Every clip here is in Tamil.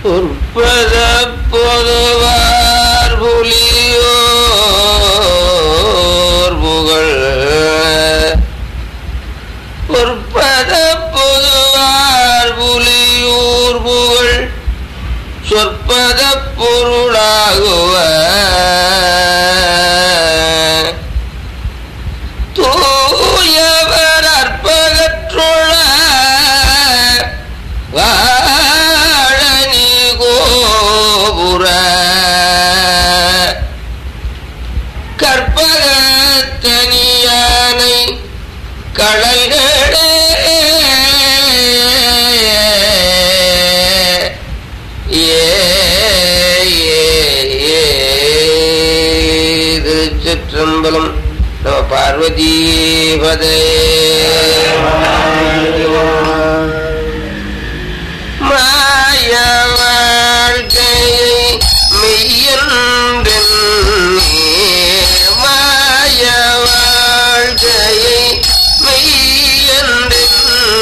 உற்பத பொதுவார் புலியோர் புகழ் உற்பத பொதுவார் புலியூர் புகழ் சொற்பத பொருளாகுவ தூயவர் அற்பகற்றுள்ள வாழனி கோபுர கற்பகத்தனியானை கடல்களே ஏ திருச்சிற்றம்பலம் நம பார்வதீபதே மாய வாழ்க்கையை மெய்யன்றே மாய வாழ்க்கையை மெய்யன்றே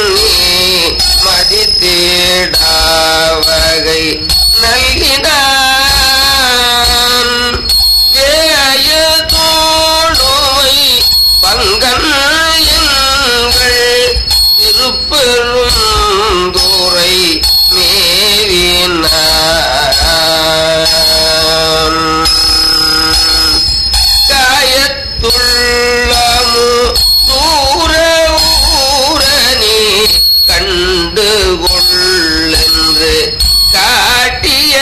மதித்தேடாவகை நல்கினான் ஏய தோடுமை பங்கன் எங்கள் திருப்பெரும் துறை மேவினான் காயத்துள்ளமு தூர ஊரணி கண்டு கொள்ளென்று காட்டிய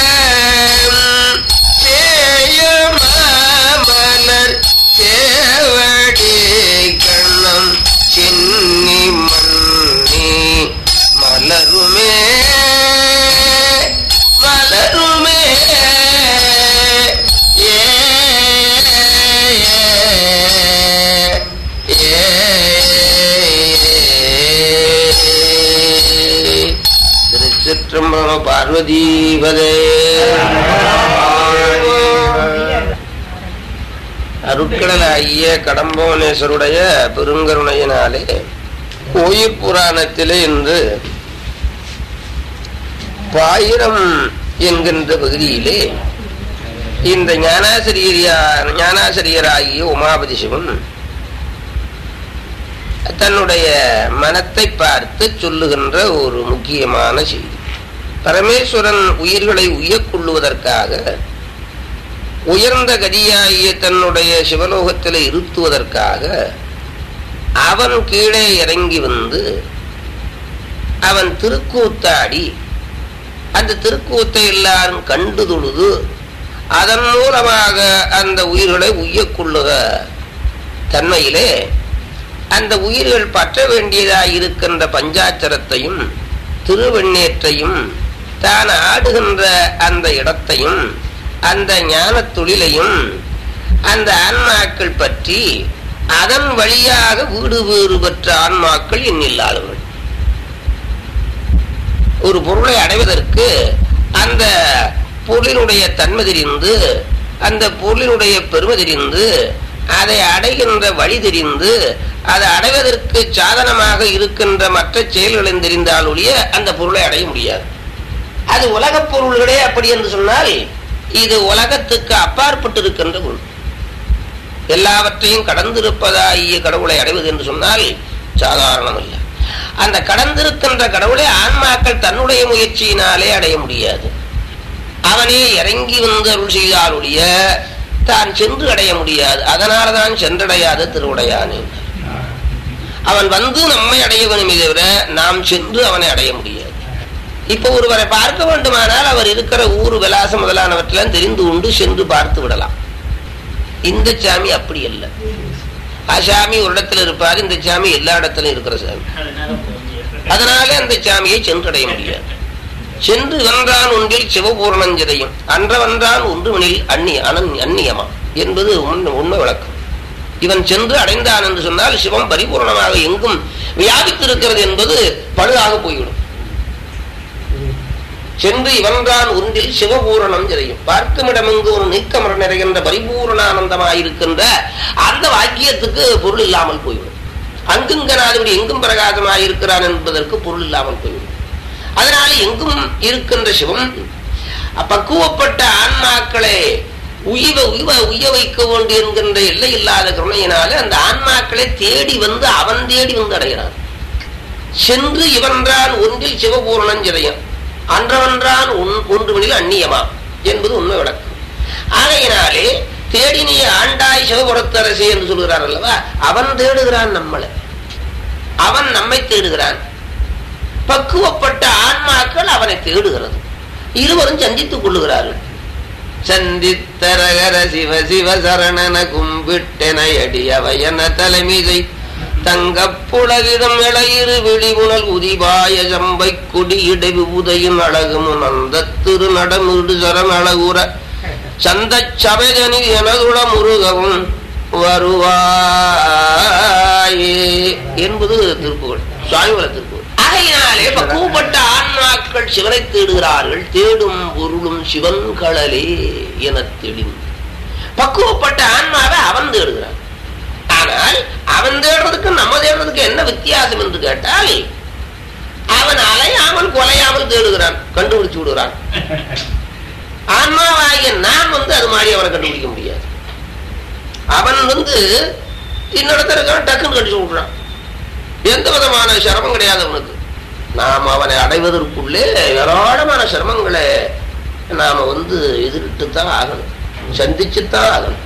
சேயமலர் சேவடி கண்ணம் சின்னி மன்னி மலருமே மலருமே ஏ திருச்சிற்றம்பலம் பார்வதீபதே அருட்கடலாகிய கடம்பவனேஸ்வருடைய பெருங்கருணையினாலே கோயில் புராணத்திலே இன்று பாயிரம் என்கின்ற பகுதியிலே இந்த ஞானாசிரியரியா ஞானாசிரியராகிய உமாபதி சிவன் தன்னுடைய மனத்தை பார்த்து சொல்லுகின்ற ஒரு முக்கியமான செய்தி பரமேஸ்வரன் உயிர்களை உயக்கொள்ளுவதற்காக உயர்ந்த கதியாகிய தன்னுடைய சிவலோகத்தில் இருத்துவதற்காக அவன் கீழே இறங்கி வந்து அவன் திருக்கூத்தாடி அந்த திருக்கூத்தை எல்லாரும் கண்டு தொழுது அதன் மூலமாக அந்த உயிர்களை உய்யக்கொள்ளுக தன்மையிலே அந்த உயிர்கள் பற்ற வேண்டியதாய் இருக்கின்ற பஞ்சாச்சரத்தையும் திருவெண்ணேற்றையும் தான் ஆடுகின்ற அந்த இடத்தையும் அந்த ஞான தொழிலையும் அந்த ஆன்மாக்கள் பற்றி அதன் வழியாக வீடு வேறு பெற்ற ஆன்மாக்கள் எண்ணில்லாதவர்கள் ஒரு பொருளை அடைவதற்கு அந்த பொருளினுடைய தன்மை தெரிந்து அந்த பொருளினுடைய பெருமை தெரிந்து அதை அடைகின்ற வழி தெரிந்து அதை அடைவதற்கு சாதனமாக இருக்கின்ற மற்ற செயல்களும் தெரிந்தால் ஒழிய அந்த பொருளை அடைய முடியாது அது உலகப் பொருள்களே அப்படி என்று சொன்னால் இது உலகத்துக்கு அப்பாற்பட்டு இருக்கின்ற பொருள் எல்லாவற்றையும் கடந்திருப்பதாகிய கடவுளை அடைவது என்று சொன்னால் சாதாரணம் இல்லை அந்த கடந்திருக்கின்ற கடவுளை ஆன்மாக்கள் தன்னுடைய முயற்சியினாலே அடைய முடியாது அவனே இறங்கி வந்து அருள் செய்தால் ஒழிய தான் சென்று அடைய முடியாது அதனால தான் சென்றடையாத திருவுடையானே அவன் வந்து நம்மை அடைய வேணுமே தவிர நாம் சென்று அவனை அடைய முடியாது இப்ப ஒருவரை பார்க்க வேண்டுமானால் அவர் இருக்கிற ஊர் விலாசம் முதலானவற்றெல்லாம் தெரிந்து கொண்டு சென்று பார்த்து விடலாம் இந்த சாமி அப்படி அல்ல சாமி ஒரு இடத்துல இருப்பார் இந்த சாமி எல்லா இடத்திலும் இருக்கிற சாமி அதனால அந்த சாமியை சென்றடைய முடியாது சென்று வென்றான் ஒன்றில் சிவபூர்ணஞ்சதையும் அன்ற வென்றான் ஒன்றுவனில் அந்நிய அனன் அந்நியமா என்பது உண்மை உண்மை விளக்கம் இவன் சென்று அடைந்தான் என்று சொன்னால் சிவம் பரிபூர்ணமாக எங்கும் வியாபித்திருக்கிறது என்பது பழுதாக போய்விடும் சென்று இவன்றான் ஒன்றில் சிவபூரணம் சிறையும் பார்க்குமிடமெங்கு ஒரு நீக்கமர நிறைகின்ற பரிபூரணானந்தமாயிருக்கின்ற அந்த வாக்கியத்துக்கு பொருள் இல்லாமல் போய்விடும் அங்குங்கனாதபடி எங்கும் பிரகாசமாயிருக்கிறான் என்பதற்கு பொருள் இல்லாமல் போய்விடும் அதனால எங்கும் இருக்கின்ற சிவம் பக்குவப்பட்ட ஆன்மாக்களை உய்வ உய்வ உய்ய வைக்க வேண்டும் என்கின்ற எல்லை இல்லாத கருணையினால அந்த ஆன்மாக்களை தேடி வந்து அவன் தேடி வந்து அடைகிறான் சென்று இவன்றான் ஒன்றில் சிவபூரணம் சிதையம் அன்றவன்றான் ஒன்றுமணில் அந்நியமா என்பது உண்மை விளக்கம் ஆகையினாலே தேடி நீ ஆண்டாய் சிவபுரத்தரசே என்று சொல்கிறார் அல்லவா அவன் தேடுகிறான் நம்மளை அவன் நம்மை தேடுகிறான் பக்குவப்பட்ட ஆன்மாக்கள் அவனை தேடுகிறது இருவரும் சந்தித்துக் கொள்ளுகிறார்கள் சந்தித்தரகர சிவ சிவ சரணன கும்பிட்டென அடியவையன தலைமீதை தங்கப் புலகிதம் இளையிரு விழிமுனல் உதிபாய சம்பை கொடி இடைவு உதையின் அழகு முனந்த திரு நடமிடு சரம் அழகுற சந்த சபைதனில் எனதுட முருகவும் வருவாயே என்பது திருப்புகள் சுவாமிவல திருப்புகள் ஆகையினாலே பக்குவப்பட்ட ஆன்மாக்கள் சிவனை தேடுகிறார்கள் தேடும் பொருளும் சிவன் கடலே என தெளிவு பக்குவப்பட்ட ஆன்மாவை அவன் தேடுகிறான் ஆனால் அவன் தேடுறதுக்கு நம்ம தேடுறதுக்கு என்ன வித்தியாசம் என்று கேட்டால் அவன் அலையாமல் கொலையாமல் தேடுகிறான் கண்டுபிடிச்சு விடுகிறான் ஆன்மாவாகிய நான் வந்து அது மாதிரி அவனை கண்டுபிடிக்க முடியாது அவன் வந்து இன்னொருத்தர் இருக்கான் டக்குன்னு கடிச்சு விடுறான் எந்த விதமான சிரமம் கிடையாது அவனுக்கு நாம் அவனை அடைவதற்குள்ளே ஏராளமான சிரமங்களை நாம வந்து எதிர்த்து தான் ஆகணும் சந்திச்சுத்தான் ஆகணும்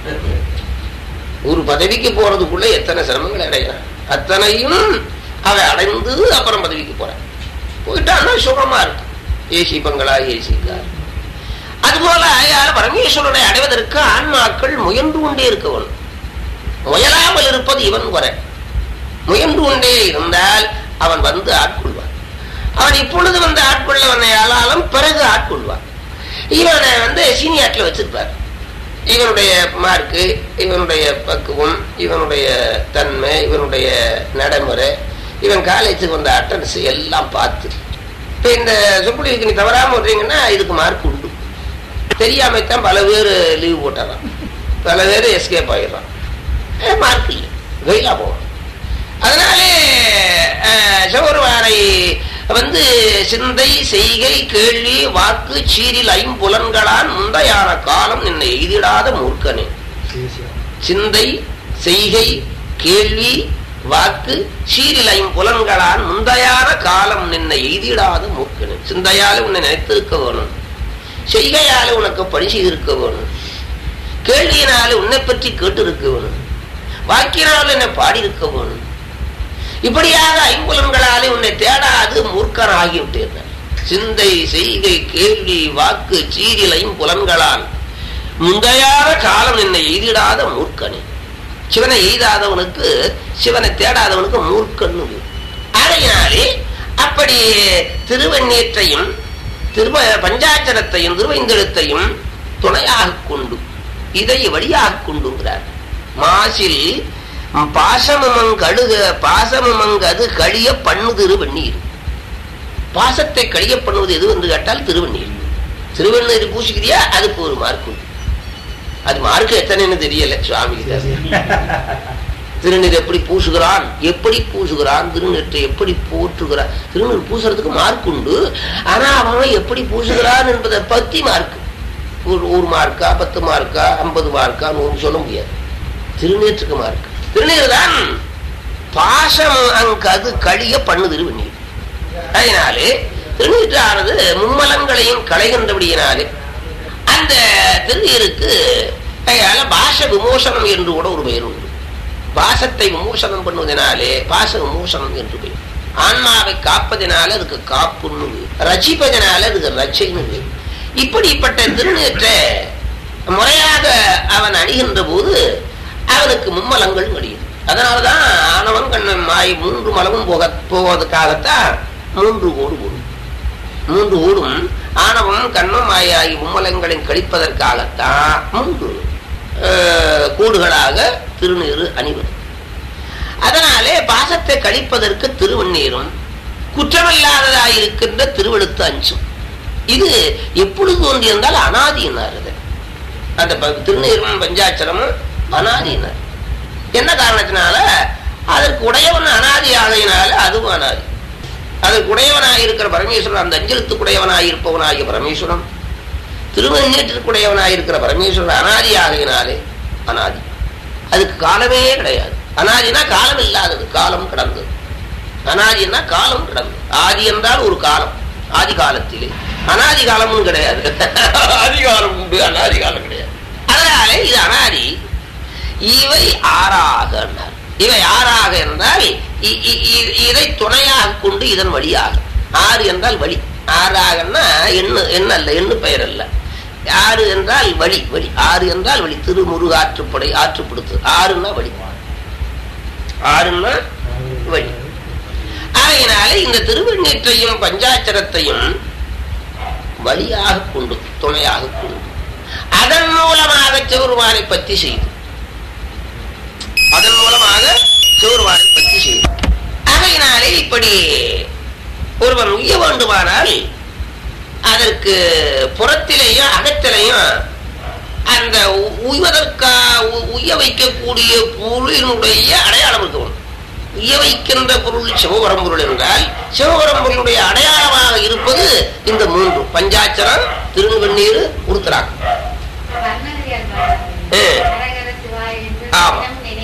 ஒரு பதவிக்கு போறதுக்குள்ள எத்தனை சிரமங்களை அடைகிறான் அத்தனையும் அவன் அடைந்து அப்புறம் பதவிக்கு போறான் போயிட்டான்னா சுகமா இருக்கு ஏசி பங்களா ஏசி கார் அதுபோல யார் பரமேஸ்வரனை அடைவதற்கு ஆன்மாக்கள் முயன்று கொண்டே இருக்கவன் முயலாமல் இருப்பது இவன் குறை முயன்று கொண்டே இருந்தால் அவன் வந்து ஆட்கொள்வான் அவன் இப்பொழுது வந்து ஆட்கொள்ளவனை ஆளாலும் பிறகு ஆட்கொள்வான் இவனை வந்து சீனியாட்டில் வச்சிருப்பார் இவனுடைய மார்க்கு இவனுடைய பக்குவம் இவனுடைய தன்மை இவனுடைய நடைமுறை இவன் காலேஜுக்கு வந்த அட்டன்ஸ் எல்லாம் பார்த்து இப்போ இந்த சொற்பொழிவுக்கு நீ தவறாமல் வர்றீங்கன்னா இதுக்கு மார்க் உண்டு தெரியாமைத்தான் பல பேர் லீவ் போட்டுறான் பல பேர் எஸ்கேப் ஆகிடுறான் மார்க் இல்லை வெயிலா போவான் அதனாலே சௌரவாரை வந்து சிந்தை செய்கை கேள்வி வாக்கு சீரில் ஐம்புலன்களான் முந்தையான காலம் நின்னை எய்திடாத மூர்க்கனே சிந்தை செய்கை கேள்வி வாக்கு சீரில் ஐம்புலன்களான் முந்தையான காலம் நின்னை எய்திடாத மூர்க்கனே சிந்தையால உன்னை நினைத்திருக்க வேணும் செய்கையால உனக்கு பணி செய்திருக்க வேணும் கேள்வியினால உன்னை பற்றி கேட்டு இருக்க வேணும் வாக்கினால் என்னை பாடியிருக்க வேணும் இப்படியாக ஐம்புலன்களாலே உன்னை தேடாது மூர்க்கன் ஆகிவிட்டேன் சிந்தை செய்கை கேள்வி வாக்கு சீரில் ஐம்புலன்களால் முந்தையான காலம் என்னை எய்திடாத மூர்க்கனே சிவனை எய்தாதவனுக்கு சிவனை தேடாதவனுக்கு மூர்க்கன்னு ஆகையினாலே அப்படி திருவண்ணீற்றையும் திருவ பஞ்சாச்சரத்தையும் திருவைந்தெழுத்தையும் துணையாக கொண்டு இதை வழியாக கொண்டுங்கிறார் மாசில் பாசமமங் கழுக பாசமமங் அது கழிய பண்ணுதிரு வெந்நீர் பாசத்தை கழிய பண்ணுவது எது என்று கேட்டால் திருவண்ணீர் திருவண்ணீர் பூசிக்கிறியா அதுக்கு ஒரு மார்க் உண்டு அது மார்க் எத்தனைன்னு தெரியல சுவாமி திருநீர் எப்படி பூசுகிறான் எப்படி பூசுகிறான் திருநீற்றை எப்படி போற்றுகிறான் திருநீர் பூசுறதுக்கு மார்க் உண்டு ஆனா அவன் எப்படி பூசுகிறான் என்பதை பத்தி மார்க் ஒரு ஒரு மார்க்கா பத்து மார்க்கா ஐம்பது மார்க்கா நூறு சொல்ல முடியாது திருநீற்றுக்கு மார்க் திருநீர் தான் பாசம் அங்கு அது கழிய பண்ணு திருவண்ணீர் அதனாலே திருநீற்றானது மும்மலங்களையும் களைகின்றபடியினாலே அந்த திருநீருக்கு அதனால பாச விமோசனம் என்று கூட ஒரு பெயர் உண்டு பாசத்தை விமோசனம் பண்ணுவதனாலே பாச விமோசனம் என்று பெயர் ஆன்மாவை காப்பதனால அதுக்கு காப்புன்னு ரசிப்பதனால அதுக்கு ரச்சைன்னு இப்படிப்பட்ட திருநீற்றை முறையாக அவன் அணிகின்ற போது அவனுக்கு மும்மலங்கள் முடியுது அதனாலதான் ஆணவன் கண்ணன் மாய் மூன்று மலமும் போக போவதற்காகத்தான் மூன்று ஓடு ஓடும் மூன்று ஓடும் ஆணவம் கண்ணும் மாயாகி மும்மலங்களின் கழிப்பதற்காகத்தான் மூன்று கூடுகளாக திருநீர் அணிவது அதனாலே பாசத்தை கழிப்பதற்கு திருவண்ணீரும் குற்றமில்லாததாயிருக்கின்ற திருவெழுத்து அஞ்சும் இது எப்பொழுது தோன்றியிருந்தால் அனாதியினார் அந்த திருநீரும் பஞ்சாட்சரமும் அனாதியினார் என்ன காரணத்தினால அதற்கு உடையவன் அனாதி ஆகையினால அதுவும் அனாதி அதற்கு உடையவனாய் இருக்கிற பரமேஸ்வரன் அந்த அஞ்சலத்துக்கு உடையவனாய் இருப்பவனாகிய பரமேஸ்வரன் திருவண்ணேற்றுக்குடையவனாய் இருக்கிற பரமேஸ்வரன் அனாதி ஆகையினாலே அனாதி அதுக்கு காலமே கிடையாது அனாதினா காலம் இல்லாதது காலம் கடந்தது அனாதினா காலம் கடந்தது ஆதி என்றால் ஒரு காலம் ஆதி காலத்திலே அனாதி காலமும் கிடையாது ஆதி காலம் உண்டு அனாதி காலம் கிடையாது அதனால இது அனாதி இவை ஆறாக என்றார். இவை ஆறாக என்றால் இ- இ- இ- இதை துணையாக கொண்டு இதன் வழியாக ஆறு என்றால் வழி ஆறாகன்னா எண்ணு எண்ணு அல்ல எண்ணு பெயர் அல்ல ஆறு என்றால் வழி வழி ஆறு என்றால் வழி திருமுருக ஆற்றுப்படை ஆற்றுப்படுத்து ஆறுன்னா வழி ஆறுன்னா வழி ஆகையினாலே இந்த திருவண்ணீற்றையும் பஞ்சாட்சரத்தையும் வழியாக கொண்டு துணையாக கொண்டு அதன் மூலமாக சிவருமானை பற்றி செய்து அதன் மூலமாக சிவருமானை பற்றி செய்து ஆகையினாலே இப்படி ஒருவன் உய்ய வேண்டுமானால் அதற்கு புறத்திலேயும் அகத்திலையும் அந்த உ- உய்வதற்கா உ- உய்ய வைக்கக்கூடிய பொருளினுடைய அடையாளம் இருக்கணும் உய்ய வைக்கின்ற பொருள் சிவபரம்பொருள் என்றால் சிவபரம்பொருளுடைய அடையாளமாக இருப்பது இந்த மூன்று பஞ்சாட்சரம் திருவண்ணீர் உருத்தராக்கம் ஏ. ஆமா.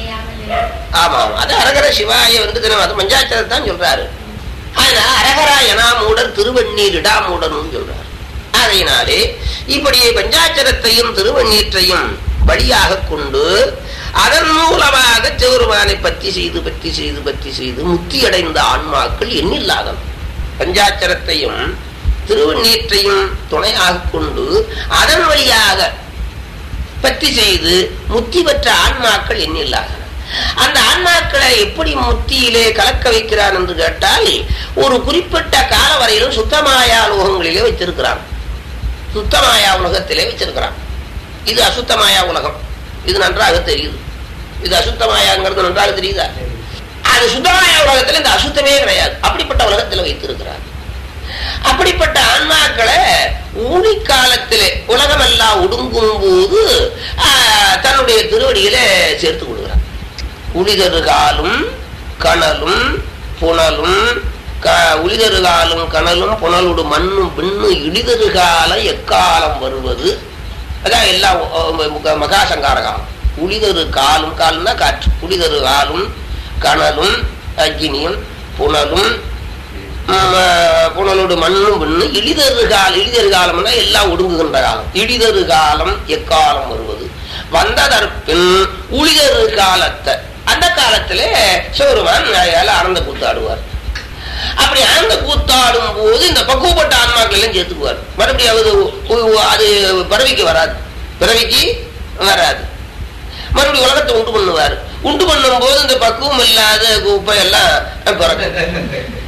ஆமா ஆமா. அது அரகர சிவாய வந்து தினம் அது பஞ்சாட்சரம் தான் சொல்றாரு ஆனா அரகரா எனா மூடர் திருவண்ணீர் இடாமூடர்னு சொல்றாரு அதையினாலே இப்படி பஞ்சாட்சரத்தையும் திருவண்ணீற்றையும் வழியாக கொண்டு அதன் மூலமாக சிவருமானை பற்றி செய்து பற்றி செய்து பற்றி செய்து முத்தி அடைந்த ஆன்மாக்கள் எண்ணில்லாதவன் பஞ்சாட்சரத்தையும் திருவண்ணீற்றையும் துணையாக கொண்டு அதன் வழியாக பற்றி செய்து முத்தி பெற்ற ஆன்மாக்கள் எண்ணில்லாதன அந்த ஆன்மாக்களை எப்படி முத்தியிலே கலக்க வைக்கிறான் என்று கேட்டால் ஒரு குறிப்பிட்ட கால வரையிலும் சுத்தமாயா உலகங்களிலே வைத்திருக்கிறான் சுத்தமாயா உலகத்திலே வச்சிருக்கிறான் இது அசுத்தமாயா உலகம் இது நன்றாக தெரியுது இது அசுத்தமாயாங்கிறது நன்றாக தெரியுதா அது சுத்தமாயா உலகத்துல இந்த அசுத்தமே கிடையாது அப்படிப்பட்ட உலகத்துல வைத்திருக்கிறார் அப்படிப்பட்ட ஆன்மாக்களை ஊழி காலத்திலே உலகமெல்லாம் ஒடுங்கும் போது ஆஹ், தன்னுடைய திருவடியில சேர்த்து கொடுக்கிறார் உளிதரு காலும் கனலும் புனலும் க- உளிதரு காலும் கனலும் புனலுடு மண்ணும் விண்ணு இடிதரு காலம் எக்காலம் வருவது அதான் எல்லாம் அஹ், ம- மகாசங்கார காலம் உளிதரு காலும் கால்னா காற்று உளிதரு காலும் கனலும் அக்னியும் புனலும் ம், அஹ், புனலோடு மண்ணும் விண்ணு இடிதரு காலம் இடிதரு காலம்னா எல்லாம் ஒடுங்குகின்ற காலம் இடிதரு காலம் எக்காலம் வருவது வந்ததற்பின் உளிதரு காலத்தை அந்த காலத்திலே சிவருமான் அயால ஆனந்த கூத்தாடுவார் அப்படி ஆனந்த கூத்தாடும் போது இந்த பக்குவப்பட்ட ஆன்மாக்கள் எல்லாம் சேர்த்துக்குவார் மறுபடியும் அது உ- உ- அது பிறவிக்கு வராது பிறவிக்கு வராது மறுபடியும் உலகத்தை உண்டு பண்ணுவார் உண்டு பண்ணும் போது இந்த பக்குவம் இல்லாத குப்பை எல்லாம் பிறக்கும்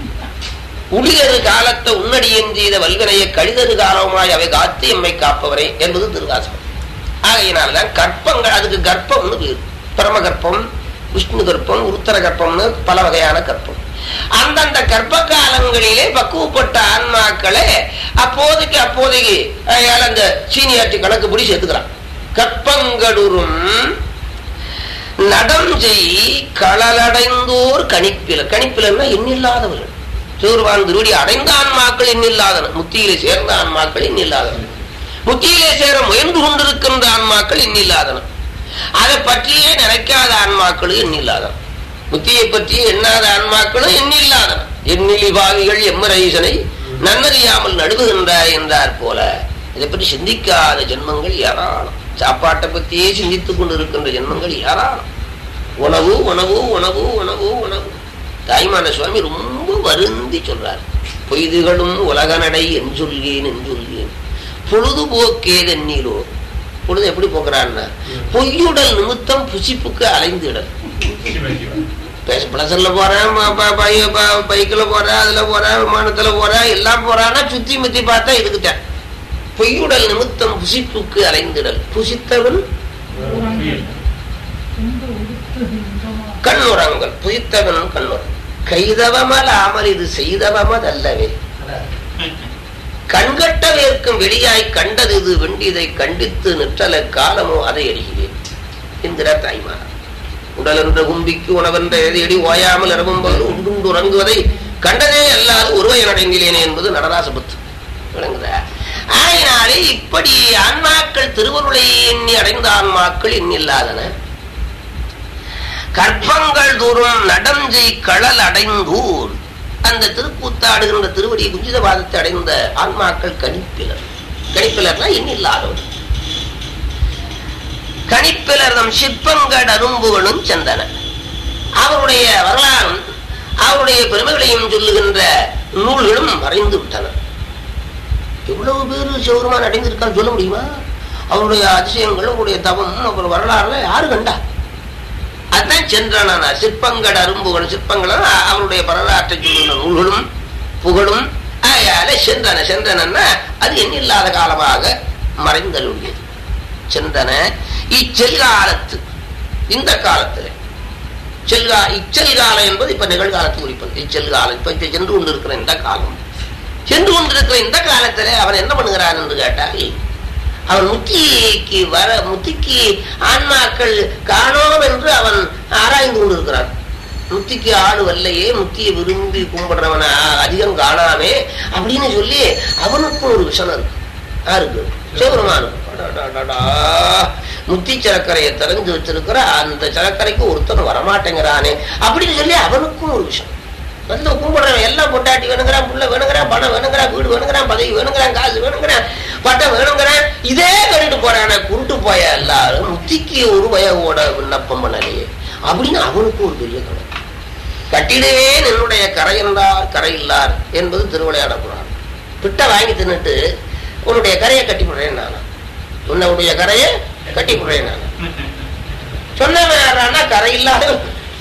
உளியரு காலத்தை உன்னடியன் செய்த வல்வினையை கழிதரு காலமாய் அவை காத்து எம்மை காப்பவரே என்பது திருவாசகம் ஆகையினால்தான் கற்பங்கள் அதுக்கு கர்ப்பம்னு பேர் பிரம கர்ப்பம் விஷ்ணு கர்ப்பம் உருத்தர கர்ப்பம்னு பல வகையான கர்ப்பம் அந்தந்த கர்ப்ப காலங்களிலே பக்குவப்பட்ட ஆன்மாக்களை அப்போதைக்கு அப்போதைக்கு அயால அந்த சீனியாட்டி கணக்குப்படி சேர்த்துக்கிறான் கற்பங்களுறும் நடம் செய் களலடைந்தோர் கணிப்பில கணிப்பிலன்னா எண்ணில்லாதவர்கள் சிவருமான் திருவடி அடைந்த ஆன்மாக்கள் எண்ணில்லாதன முத்தியிலே சேர்ந்த ஆன்மாக்கள் எண்ணில்லாதன முத்தியிலே சேர முயன்று கொண்டிருக்கின்ற ஆன்மாக்கள் எண்ணில்லாதன அதை பற்றியே நினைக்காத ஆன்மாக்களும் எண்ணில்லாதன முத்தியை பற்றி எண்ணாத ஆன்மாக்களும் எண்ணில்லாதன எண்ணிலி பாவிகள் எம்மரீசனை நன்னறியாமல் நடுவுகின்றார் என்றார் போல இதை பற்றி சிந்திக்காத ஜென்மங்கள் ஏராளம் சாப்பாட்டை பற்றியே சிந்தித்துக் கொண்டிருக்கின்ற ஜென்மங்கள் ஏராளம் உணவு உணவு உணவு உணவு உணவு தாய்மான சுவாமி ரொம்ப வருந்தி சொல்றார் பொய்துகளும் உலக நடை என் சொல்கேன் என் சொல்கேன் பொழுதுபோக்கேதென்னீரோ பொழுது எப்படி போக்குறான்னா பொய்யுடல் நிமித்தம் புசிப்புக்கு அலைந்திடல் பிளஸர்ல போறேன் பைக்ல போறேன் அதுல போறேன் விமானத்துல போறேன் எல்லாம் போறான்னா சுத்தி முத்தி பார்த்தா இதுக்குத்தான் பொய்யுடல் நிமித்தம் புசிப்புக்கு அலைந்திடல் புசித்தவன் கண்ணுறங்கள் புசித்தவன் கண்ணுறங் கைதவமலாமல் இது செய்தவமதல்லவே கண்கட்ட வேர்க்கும் வெளியாய் கண்டது இது வெண்டிதை கண்டித்து நிற்றல காலமோ அதை அறிகிறேன் என்கிறார் தாய்மார் உடலென்ற கும்பிக்கு உணவென்ற எதையடி ஓயாமல் இரவும் போது உண்டுண்டு உறங்குவதை கண்டதே அல்லாது ஒருவை அடைந்திலேனே என்பது நடராசபத்து விளங்குதா ஆயினாலே இப்படி ஆன்மாக்கள் திருவருளை எண்ணி அடைந்த ஆன்மாக்கள் எண்ணில்லாதன கற்பங்கள் தூரம் நடஞ்சை களல் அடைந்தூர் அந்த திருக்கூத்தாடுகின்ற திருவடி குஞ்சிதவாதத்தை அடைந்த ஆன்மாக்கள் கணிப்பிலர் கணிப்பிலர்னா எண்ணில்லாதவர் கணிப்பிலர் தம் சிற்பங்கள் அரும்புகளும் சென்றன அவருடைய வரலாறும் அவருடைய பெருமைகளையும் சொல்லுகின்ற நூல்களும் மறைந்து விட்டன எவ்வளவு பேர் சிவருமான் அடைந்திருக்கான்னு சொல்ல முடியுமா அவருடைய அதிசயங்கள் அவருடைய தவம் அவர் வரலாறுல யாரு கண்டா அதான் சென்றன சிற்பங்கள் அரும்புகள் சிற்பங்களும் அ- அவருடைய வரலாற்றை சொல்லுகின்ற நூல்களும் புகழும் ஆயால சென்றன சென்றன அது எண்ணில்லாத காலமாக மறைந்தருளியது சென்றன இச்செல்காலத்து இந்த காலத்துல செல்கா இச்செல்காலம் என்பது இப்ப நிகழ்காலத்து குறிப்பது இச்செல்காலம் இப்ப இப்ப சென்று கொண்டிருக்கிற இந்த காலம் சென்று கொண்டிருக்கிற இந்த காலத்துல அவன் என்ன பண்ணுகிறான் என்று கேட்டால் அவன் முத்திக்கு வர முத்திக்கு ஆன்மாக்கள் காணோம் என்று அவன் ஆராய்ந்து கொண்டிருக்கிறான் முத்திக்கு ஆடு வல்லையே முத்தியை விரும்பி கும்பிடுறவன அதிகம் காணாமே அப்படின்னு சொல்லி அவனுக்கும் ஒரு விஷயம் இருக்கு யாருக்கு சிவபெருமானுக்கு அடடடடா. முத்தி சரக்கரையை திறந்து வச்சிருக்கிற அந்த சரக்கரைக்கு ஒருத்தன் வரமாட்டேங்கிறானே அப்படின்னு சொல்லி அவனுக்கும் ஒரு விஷயம் வந்து கும்பிடுறவன் எல்லாம் பொண்டாட்டி வேணுங்கிறான் புள்ள வேணுங்கிறான் பணம் வேணுங்கிறான் வீடு வேணுங்கிறான் பதவி வேணுங்கிறான் காசு வேணுங்கிறான் பட்டம் வேணுங்கிறான் இதே கட்டிட்டு போறான குருட்டு போய எல்லாரும் முத்திக்கு ஒரு வயவோட விண்ணப்பம் பண்ணலையே அப்படின்னு அவனுக்கு ஒரு பெரிய கணக்கு கட்டிடுவேன் என்னுடைய கரை என்றார் கரை இல்லார் என்பது திருவிளையாட புராணம் பிட்ட வாங்கி தின்னுட்டு உன்னுடைய கரையை கட்டி போடுறேன் நான் உன்னுடைய கரையை கட்டி போடுறேன் நான் சொன்னவன் யாரானா கரை இல்லாதவன்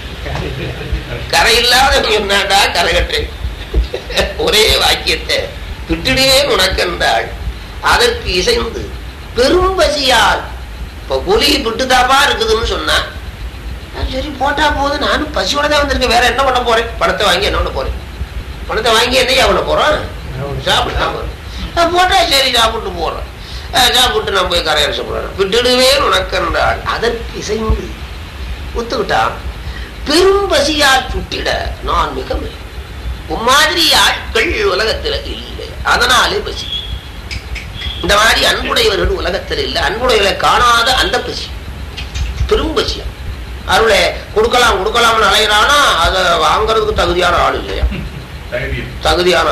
கரை இல்லாதவன் என்னடா கரை கட்டுறேன் ஒரே வாக்கியத்தை விட்டுடுவேன் உனக்கென்றாள் அதற்கு இசைந்து பெரும் பசியால் இப்ப புலி விட்டுதாப்பா இருக்குதுன்னு சொன்னா நான் சரி போட்டா போது நானும் பசியோட தான் வந்திருக்கேன் வேற என்ன பண்ண போறேன் பணத்தை வாங்கி என்ன பண்ண போறேன் பணத்தை வாங்கி என்னையா பண்ண போறோம் சாப்பிட்டு போட்டா சரி சாப்பிட்டு போறேன் அஹ் சாப்பிட்டு நான் போய் கரையரச போறேன் விட்டுடுவேன் உனக்கென்றால் அதற்கு இசைந்து ஒத்துக்கிட்டான் பெரும் பசியால் சுட்டிட நான் மிக மிக உம்மாதிரி ஆட்கள் உலகத்துல இல்லை அதனாலே பசி இந்த மாதிரி அன்புடையவர்கள் உலகத்தில் இல்லை அன்புடையவர்களை காணாத அந்த பசி பெரும் பசியா அருளை கொடுக்கலாம் கொடுக்கலாம்னு அலையிறானா அதை வாங்குறதுக்கு தகுதியான ஆள் இல்லையா தகுதி தகுதியான